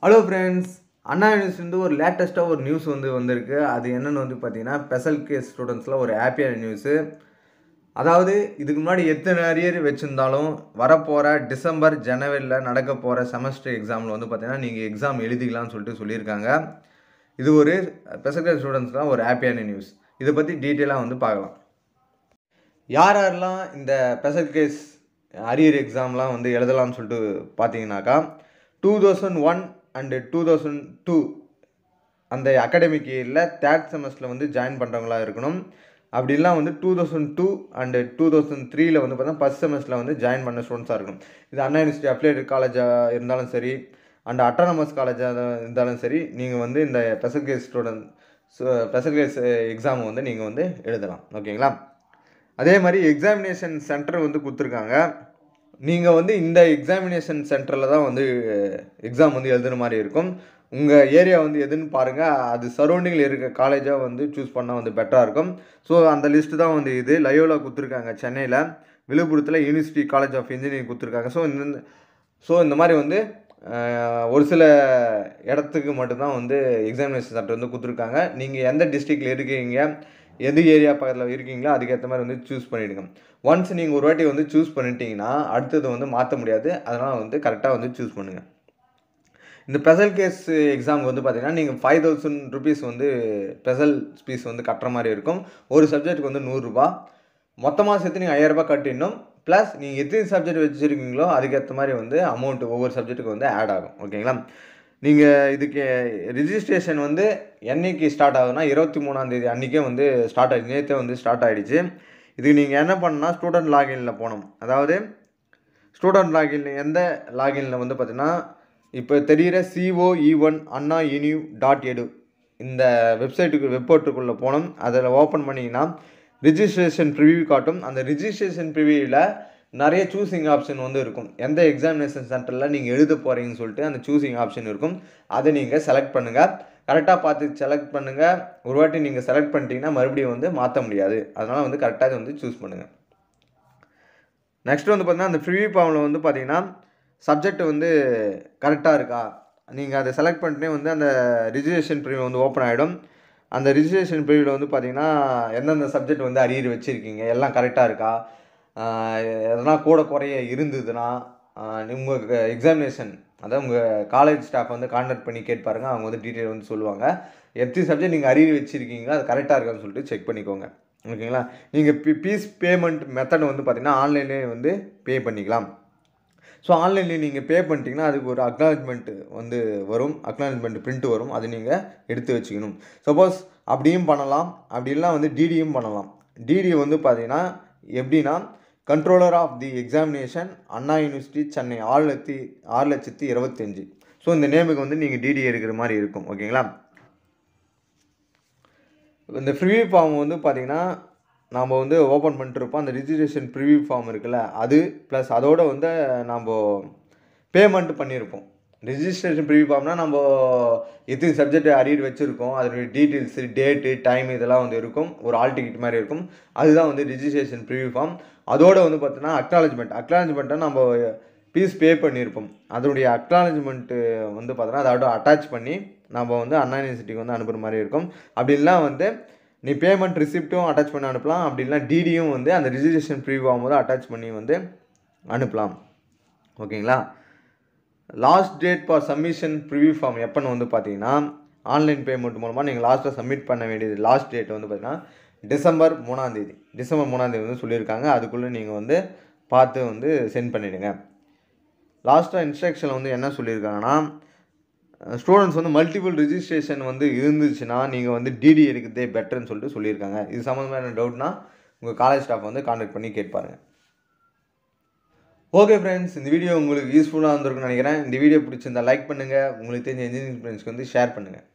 hello friends அண்ணா university ஒரு லேட்டஸ்ட்டாக ஒரு நியூஸ் வந்து வந்திருக்கு அது என்னென்னு வந்து பார்த்தீங்கன்னா ஸ்பெஷல் கேஸ் ஸ்டூடெண்ட்ஸில் ஒரு ஹாப்பியான நியூஸு அதாவது இதுக்கு முன்னாடி எத்தனை அரியர் வச்சுருந்தாலும் வரப்போகிற டிசம்பர் ஜனவரியில் நடக்க போகிற செமஸ்டர் எக்ஸாமில் வந்து பார்த்தீங்கன்னா நீங்கள் எக்ஸாம் எழுதிக்கலாம்னு சொல்லிட்டு சொல்லியிருக்காங்க இது ஒரு ஸ்பெஷல் கேஸ் ஸ்டூடெண்ட்ஸ்லாம் ஒரு ஹாப்பியான நியூஸ் இதை பற்றி டீட்டெயிலாக வந்து பார்க்கலாம் யார் யாரெல்லாம் இந்த ஸ்பெஷல் கேஸ் அரியர் எக்ஸாம்லாம் வந்து எழுதலாம்னு சொல்லிட்டு பார்த்தீங்கன்னாக்கா two thousand one and two thousand two அந்த அகாடமிக் இயரில் தேர்ட் செமஸ்டரில் வந்து ஜாயின் பண்ணுறவங்களா இருக்கணும் அப்படிலாம் வந்து two thousand two and two thousand த்ரீல வந்து பார்த்தா ஃபஸ்ட் செமஸ்டரில் வந்து ஜாயின் பண்ண ஸ்டூடெண்ட்ஸாக இருக்கணும் இது அண்ணா யூனிவர்சிட்டி அப்ளைடு காலேஜாக இருந்தாலும் சரி அண்ட் அட்டானமஸ் காலேஜாக இருந்தாலும் சரி நீங்கள் வந்து இந்த special case student special case exam வந்து நீங்கள் வந்து எழுதலாம் ஓகேங்களா அதே மாதிரி எக்ஸாமினேஷன் சென்டர் வந்து கொடுத்துருக்காங்க நீங்கள் வந்து இந்த எக்ஸாமினேஷன் சென்டரில் தான் வந்து எக்ஸாம் வந்து எழுதுகிற மாதிரி இருக்கும் உங்கள் ஏரியா வந்து எதுன்னு பாருங்கள் அது சரௌண்டிங்கில் இருக்க காலேஜாக வந்து சூஸ் பண்ணால் வந்து பெட்டராக இருக்கும் ஸோ அந்த லிஸ்ட்டு தான் வந்து இது லயோலா கொடுத்துருக்காங்க சென்னையில் விழுப்புரத்தில் யூனிவர்சிட்டி காலேஜ் ஆஃப் இன்ஜினியரிங் கொடுத்துருக்காங்க ஸோ இந்த ஸோ இந்த மாதிரி வந்து அஹ், ஒரு சில இடத்துக்கு மட்டும்தான் வந்து எக்ஸாமினேஷன் சென்டர் வந்து கொடுத்துருக்காங்க நீங்கள் எந்த டிஸ்ட்ரிக்டில் இருக்கீங்க எது ஏரியா பக்கத்தில் இருக்கீங்களோ அதுக்கேற்ற மாதிரி வந்து சூஸ் பண்ணிவிடுங்க ஒன்ஸ் நீங்கள் ஒரு வாட்டி வந்து சூஸ் பண்ணிட்டீங்கன்னா அடுத்தது வந்து மாற்ற முடியாது அதனால் வந்து கரெக்டாக வந்து சூஸ் பண்ணுங்கள் இந்த ஸ்பெஷல் கேஸ் எக்ஸாமுக்கு வந்து பார்த்தீங்கன்னா நீங்கள் ஃபைவ் தௌசண்ட் ருபீஸ் வந்து ஸ்பெஷல் ஃபீஸ் வந்து கட்டுற மாதிரி இருக்கும் ஒரு சப்ஜெக்ட்டுக்கு வந்து நூறுரூபா மொத்தமாக சேர்த்து நீங்கள் ஐயாயிரரூபா கட்டிடணும் ப்ளஸ் நீங்கள் எத்தனை சப்ஜெக்ட் வச்சுருக்கீங்களோ அதுக்கேற்ற மாதிரி வந்து அமௌண்ட் ஒவ்வொரு சப்ஜெக்ட்டுக்கு வந்து ஆட் ஆகும் ஓகேங்களா நீங்கள் இதுக்கு ரிஜிஸ்ட்ரேஷன் வந்து என்னைக்கு ஸ்டார்ட் ஆகுதுன்னா இருபத்தி மூணாந்தேதி அன்றைக்கே வந்து ஸ்டார்ட் ஆகிடுச்சு நேற்றே வந்து ஸ்டார்ட் ஆகிடுச்சு இதுக்கு நீங்கள் என்ன பண்ணணும்னா ஸ்டூடெண்ட் லாகின்ல போகணும் அதாவது ஸ்டூடெண்ட் லாகின் எந்த லாகின்ல வந்து பார்த்தீங்கன்னா இப்போ தெரிகிற CO one Anna univ dot edu இந்த வெப்சைட்டுக்கு வெப்போர்ட்டுக்குள்ளே போகணும் அதில் ஓப்பன் பண்ணிங்கன்னா ரிஜிஸ்ட்ரேஷன் ப்ரிவியூ காட்டும் அந்த ரிஜிஸ்ட்ரேஷன் ப்ரிவியூவில் நிறைய சூஸிங் ஆப்ஷன் வந்து இருக்கும் எந்த எக்ஸாமினேஷன் சென்டரில் நீங்கள் எழுத போகிறீங்கன்னு சொல்லிட்டு அந்த சூஸிங் ஆப்ஷன் இருக்கும் அதை நீங்கள் செலக்ட் பண்ணுங்கள் கரெக்டாக பார்த்து செலக்ட் பண்ணுங்கள் ஒரு வாட்டி நீங்கள் செலக்ட் பண்ணிட்டீங்கன்னா மறுபடியும் வந்து மாற்ற முடியாது அதனால் வந்து கரெக்டாக வந்து சூஸ் பண்ணுங்கள் நெக்ஸ்ட் வந்து பார்த்தீங்கன்னா அந்த ப்ரிவியூ ஃபார்மில் வந்து பார்த்தீங்கன்னா சப்ஜெக்ட் வந்து கரெக்டாக இருக்கா நீங்கள் அதை செலக்ட் பண்ணிட்டே வந்து அந்த ரிஜிஸ்ட்ரேஷன் ப்ரிவியூ வந்து ஓப்பன் ஆகிடும் அந்த ரிஜிஸ்ட்ரேஷன் ப்ரிவியூவில் வந்து பார்த்தீங்கன்னா எந்தெந்த சப்ஜெக்ட் வந்து அரியர் வச்சுருக்கீங்க எல்லாம் கரெக்டாக இருக்கா ஆஹ் எதனா கூட குறைய இருந்ததுன்னா உங்கள் எக்ஸாமினேஷன் அதாவது உங்கள் காலேஜ் ஸ்டாஃப் வந்து கான்டாக்ட் பண்ணி கேட்பாருங்க அவங்க வந்து டீட்டெயில் வந்து சொல்லுவாங்க எத்தனை சப்ஜெக்ட் நீங்கள் அரியர் வச்சுருக்கீங்களோ அது கரெக்டாக இருக்கான்னு சொல்லிட்டு செக் பண்ணிக்கோங்க ஓகேங்களா நீங்கள் பி பீஸ் பேமெண்ட் மெத்தட் வந்து பார்த்தீங்கன்னா ஆன்லைன்லேயே வந்து பே பண்ணிக்கலாம் ஸோ ஆன்லைனில் நீங்கள் பே பண்ணிட்டீங்கன்னா அதுக்கு ஒரு அக்னாலஜ்மெண்ட் வந்து வரும் அக்னாலஜ்மெண்ட் பிரிண்ட் வரும் அது நீங்கள் எடுத்து வச்சுக்கணும் சப்போஸ் அப்படியும் பண்ணலாம் அப்படிலாம் வந்து டிடியும் பண்ணலாம் டிடி வந்து பார்த்தீங்கன்னா எப்படின்னா controller of the examination Anna university Chennai ஆறு லட்சத்தி ஆறு லட்சத்தி இருபத்தஞ்சி ஸோ இந்த நேமுக்கு வந்து நீங்கள் டிடி எடுக்கிற மாதிரி இருக்கும் ஓகேங்களா இந்த ப்ரிவியூ ஃபார்ம் வந்து பார்த்தீங்கன்னா நாம் வந்து ஓப்பன் பண்ணிட்டுருப்போம் அந்த ரிஜிஸ்ட்ரேஷன் ப்ரிவியூ ஃபார்ம் இருக்குல்ல அது ப்ளஸ் அதோட வந்து நம்ம பேமெண்ட் பண்ணியிருப்போம் ரிஜிஸ்ட்ரேஷன் ப்ரிவியூ ஃபார்ம்னா நம்ம எத்தனை சப்ஜெக்ட் அரியர் வச்சுருக்கோம் அதனுடைய டீட்டெயில்ஸ் டேட்டு டைம் இதெல்லாம் வந்து இருக்கும் ஒரு ஆல் டிக்கெட் மாதிரி இருக்கும் அதுதான் வந்து ரிஜிஸ்ட்ரேஷன் ப்ரிவியூ ஃபார்ம் அதோட வந்து பார்த்தீங்கன்னா அக்னாலஜ்மெண்ட் அக்னாலஜ்மெண்ட்டை நம்ம ஃபீஸ் பே பண்ணியிருப்போம் அதனுடைய அக்னாலஜ்மெண்ட்டு வந்து பார்த்தோன்னா அதோட அட்டாச் பண்ணி நம்ம வந்து அண்ணா யூனிவர்சிட்டிக்கு வந்து அனுப்புகிற மாதிரி இருக்கும் அப்படிலாம் வந்து நீ பேமெண்ட் ரிசிப்ட்டும் அட்டாச் பண்ணி அனுப்பலாம் அப்படி இல்லைனா டிடியும் வந்து அந்த ரிஜிஸ்ட்ரேஷன் ப்ரீவ் ஆகும்போது அட்டாச் பண்ணி வந்து அனுப்பலாம் ஓகேங்களா last date for submission preview form எப்போன்னு வந்து பார்த்தீங்கன்னா ஆன்லைன் பேமெண்ட் மூலமாக நீங்கள் லாஸ்ட்டாக சப்மிட் பண்ண வேண்டியது லாஸ்ட் டேட் வந்து பார்த்தீங்கன்னா டிசம்பர் மூணாந்தேதி டிசம்பர் மூணாந்தேதி வந்து சொல்லியிருக்காங்க அதுக்குள்ளே நீங்கள் வந்து பார்த்து வந்து சென்ட் பண்ணிவிடுங்க லாஸ்ட்டாக இன்ஸ்ட்ரக்ஷனில் வந்து என்ன சொல்லியிருக்காங்கன்னா ஸ்டூடெண்ட்ஸ் வந்து மல்டிபிள் ரிஜிஸ்ட்ரேஷன் வந்து இருந்துச்சுன்னா நீங்கள் வந்து டிடி எடுக்கிறதே பெட்டர்னு சொல்லிட்டு சொல்லியிருக்காங்க இது சம்மந்தமான டவுட்னா உங்கள் காலேஜ் ஸ்டாஃப் வந்து கான்டாக்ட் பண்ணி கேட்பாருங்க ஓகே ஃப்ரெண்ட்ஸ் இந்த வீடியோ உங்களுக்கு யூஸ்ஃபுல்லாக இருந்திருக்கும்னு நினைக்கிறேன் இந்த வீடியோ பிடிச்சிருந்தா லைக் பண்ணுங்கள் உங்களுக்கு தெரிஞ்ச இன்ஜினியரிங் ஃப்ரெண்ட்ஸ்க்கு வந்து ஷேர் பண்ணுங்கள்